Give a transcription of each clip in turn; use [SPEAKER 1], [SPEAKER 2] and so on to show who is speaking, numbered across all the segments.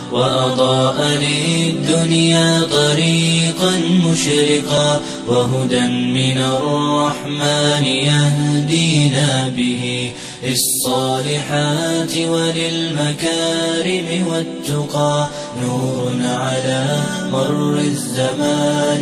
[SPEAKER 1] وأضاء للدنيا طريقا مشرقا وهدى من الرحمن يهدينا به للصالحات وللمكارم والتقى نور على مر الزمان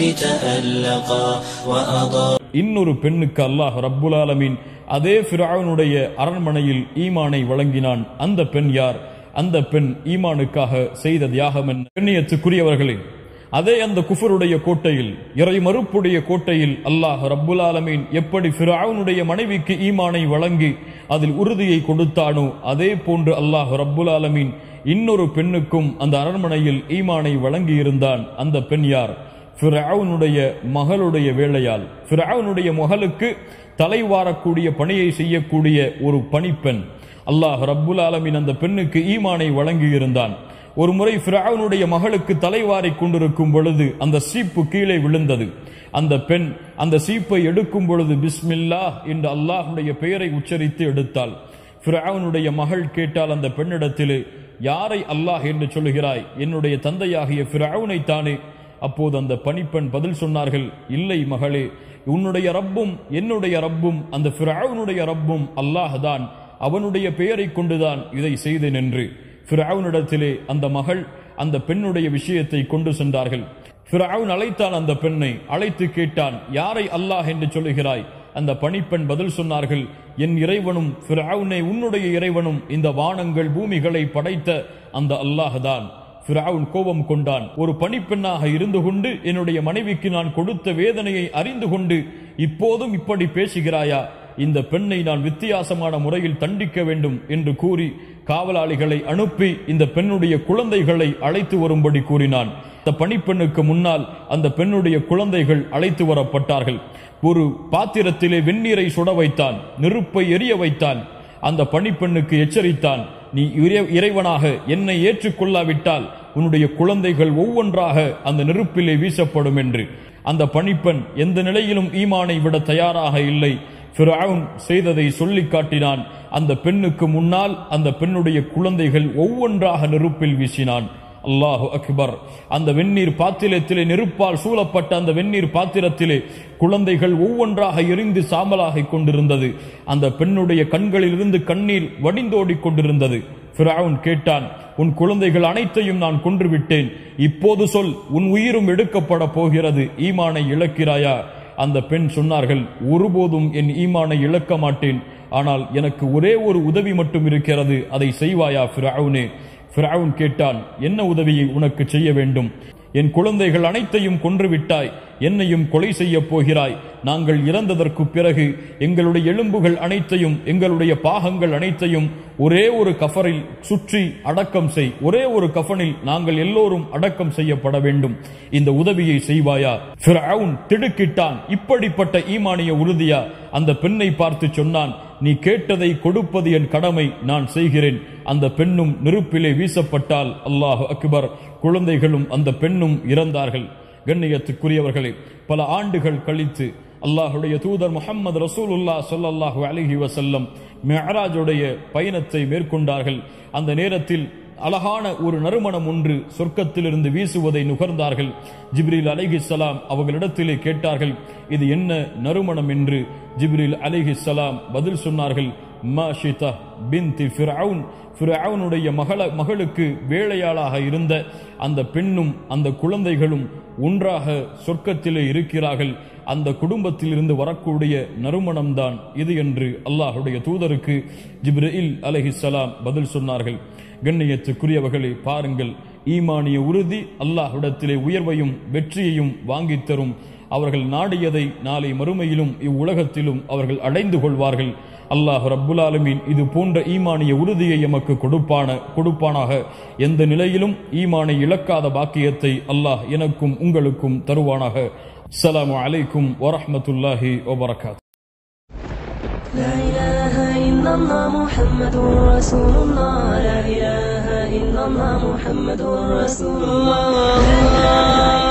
[SPEAKER 1] تألقا وأضاء
[SPEAKER 2] இன்னொரு பெண்ணுக்கு அல்லாஹ் ரப்புல் ஆலமீன் அதே ஃபிரௌனுடைய அரண்மனையில் ஈமானை வழங்கினான் அந்த பெண் யார் அந்த பெண் ஈமானுக்காக செய்த தியாகம் என்ன கண்ணியத்துக்குரியவர்களே அதே அந்த குஃபருடைய கோட்டையில் இறை மறுப்புடைய கோட்டையில் அல்லாஹ் ரப்புல் ஆலமீன் எப்படி ஃபிரௌனுடைய மனைவிக்கு ஈமானை வழங்கி அதில் உறுதியை கொடுத்தானோ அதே போன்று அல்லாஹ் ரப்புல் ஆலமீன் இன்னொரு பெண்ணுக்கும் அந்த அரண்மனையில் ஈமானை வழங்கி இருந்தான் அந்த பெண் யார் ஃபிரௌனுடைய மகளுடைய வேலையால் ஃபிரௌனுடைய மகளுக்கு தலைவாரக்கூடிய பணியை செய்யக்கூடிய ஒரு பணிப்பெண் அல்லாஹ் ரப்புல் ஆலமீன் அந்த பெண்ணுக்கு ஈமானை வழங்கி இருந்தான் ஒரு முறை ஃபிரௌனுடைய மகளுக்கு தலைவாரி கொண்டிருக்கும் பொழுது அந்த சீப்பு கீழே விழுந்தது அந்த பெண் அந்த சீப்பை எடுக்கும் பொழுது பிஸ்மில்லா என்று அல்லாஹ்வுடைய பெயரை உச்சரித்து எடுத்தாள் ஃபிரௌனுடைய மகள் கேட்டால் அந்த பெண்ணிடத்திலே யாரை அல்லாஹ் என்று சொல்லுகிறாய் என்னுடைய தந்தையாகிய ஃபிரௌனை தானே அப்போது அந்த பணிப்பெண் பதில் சொன்னார்கள் இல்லை மகளே உன்னுடைய ரப்பும் என்னுடைய ரப்பும் அந்த ஃபிரௌனுடைய ரப்பும் அல்லாஹ் தான் அவனுடைய பெயரை கொண்டுதான் இதை செய்தேன் என்று ஃபிரௌனிடத்திலே அந்த மகள் அந்த பெண்ணுடைய விஷயத்தை கொண்டு சென்றார்கள் ஃபிரௌன் அழைத்தான் அந்த பெண்ணை அழைத்து கேட்டான் யாரை அல்லாஹ் என்று சொல்லுகிறாய் அந்த பணிப்பெண் பதில் சொன்னார்கள் என் இறைவனும் ஃபிரௌனே உன்னுடைய இறைவனும் இந்த வானங்கள் பூமிகளை படைத்த அந்த அல்லாஹ் தான் ஃபிரௌன் கோபம் கொண்டான் ஒரு பணிப்பெண்ணாக இருந்து கொண்டு என்னுடைய மனைவிக்கு நான் கொடுத்த வேதனையை அறிந்து கொண்டு இப்போதும் இப்படி பேசுகிறாயா இந்த பெண்ணை நான் வித்தியாசமான முறையில் தண்டிக்க வேண்டும் என்று கூறி காவலாளிகளை அனுப்பி இந்த பெண்ணுடைய குழந்தைகளை அழைத்து வரும்படி கூறினான் அந்த பணிப்பெண்ணுக்கு முன்னால் அந்த பெண்ணுடைய குழந்தைகள் அழைத்து வரப்பட்டார்கள் ஒரு பாத்திரத்திலே வெந்நீரை சுட வைத்தான் நெருப்பை எரிய வைத்தான் அந்த பணிப்பெண்ணுக்கு எச்சரித்தான் நீ இறை- இறைவனாக என்னை ஏற்றுக்கொள்ளாவிட்டால் உன்னுடைய குழந்தைகள் ஒவ்வொன்றாக அந்த நெருப்பிலே வீசப்படும் என்று அந்த பணிப்பெண் எந்த நிலையிலும் ஈமானை விட தயாராக இல்லை ஃபிரௌன் செய்ததை சொல்லிக் காட்டினான் அந்த பெண்ணுக்கு முன்னால் அந்த பெண்ணுடைய குழந்தைகள் ஒவ்வொன்றாக நெருப்பில் வீசினான் அல்லாஹு அக்பர் அந்த வெந்நீர் பாத்திரத்திலே நெருப்பால் சூழப்பட்ட அந்த வெந்நீர் பாத்திரத்திலே குழந்தைகள் ஒவ்வொன்றாக எரிந்து சாம்பலாகிக் கொண்டிருந்தது அந்த பெண்ணுடைய கண்களிலிருந்து கண்ணீர் வடிந்தோடிக் கொண்டிருந்தது ஃபிரௌன் கேட்டான் உன் குழந்தைகள் அனைத்தையும் நான் கொன்று விட்டேன் இப்போது சொல் உன் உயிரும் எடுக்கப்பட போகிறது ஈமானை இழக்கிறாயா அந்த பெண் சொன்னார்கள் ஒருபோதும் என் ஈமானை இழக்க மாட்டேன் ஆனால் எனக்கு ஒரே ஒரு உதவி மட்டும் இருக்கிறது அதை செய்வாயா ஃபிரௌனே ஃபிரௌன் கேட்டான் என்ன உதவியை உனக்கு செய்ய வேண்டும் என் குழந்தைகள் அனைத்தையும் கொன்றுவிட்டாய் என்னையும் கொலை செய்யப் போகிறாய் நாங்கள் இறந்ததற்கு பிறகு எங்களுடைய எலும்புகள் அனைத்தையும் எங்களுடைய பாகங்கள் அனைத்தையும் ஒரே ஒரு கஃபரில் சுற்றி அடக்கம் செய் ஒரே ஒரு கஃபனில் நாங்கள் எல்லோரும் அடக்கம் செய்யப்பட வேண்டும் இந்த உதவியை செய்வாயா ஃபிரௌன் திடுக்கிட்டான் இப்படிப்பட்ட ஈமானிய உறுதியா அந்த பெண்ணை பார்த்து சொன்னான் நீ கேட்டதை கொடுப்பது என் கடமை நான் செய்கிறேன் அந்த பெண்ணும் நெருப்பிலே வீசப்பட்டால் அல்லாஹ் அக்பர் குழந்தைகளும் அந்த பெண்ணும் இறந்தார்கள் கண்ணியத்துக்குரியவர்களே பல ஆண்டுகள் கழித்து அல்லாஹுடைய தூதர் முஹம்மது ரசூலுல்லா ஸல்லல்லாஹு அலைஹி வஸல்லம் மிஅராஜுடைய பயணத்தை மேற்கொண்டார்கள் அந்த நேரத்தில் அழகான ஒரு நறுமணம் ஒன்று சொர்க்கத்திலிருந்து வீசுவதை நுகர்ந்தார்கள் ஜிப்ரீல் அலைஹிஸ்ஸலாம் அவர்களிடத்திலே கேட்டார்கள் இது என்ன நறுமணம் என்று ஜிப்ரீல் அலைஹிஸ்ஸலாம் பதில் சொன்னார்கள் மாஷிதா பின்தி ஃபிரவுன் ஃபிரவுனுடைய மகள மகளுக்கு வேலையாளாக இருந்த அந்த பெண்ணும் அந்த குழந்தைகளும் ஒன்றாக சொர்க்கத்திலே இருக்கிறார்கள் அந்த குடும்பத்திலிருந்து வரக்கூடிய நறுமணம்தான் இது என்று அல்லாஹுடைய தூதருக்கு ஜிப்ரீல் அலைஹிஸ்ஸலாம் பதில் சொன்னார்கள் கண்ணியத்துக்குரியவர்களை பாருங்கள் ஈமானிய உறுதி அல்லாஹ்விடத்திலே உயர்வையும் வெற்றியையும் வாங்கித் தரும் அவர்கள் நாடியதை நாளை மறுமையிலும் இவ்வுலகத்திலும் அவர்கள் அடைந்து கொள்வார்கள் அல்லாஹ் ரப்புல் ஆலமீன் இது போன்ற ஈமானிய உறுதியை எமக்கு கொடுப்பான கொடுப்பானாக எந்த நிலையிலும் ஈமானை இழக்காத பாக்கியத்தை அல்லாஹ் எனக்கும் உங்களுக்கும் தருவானாக அஸ்ஸலாமு அலைக்கும் வரஹ்மத்துல்லாஹி வபரகாத்
[SPEAKER 3] لا إله إلا الله محمد رسول الله لا إله إلا الله محمد رسول الله لا إله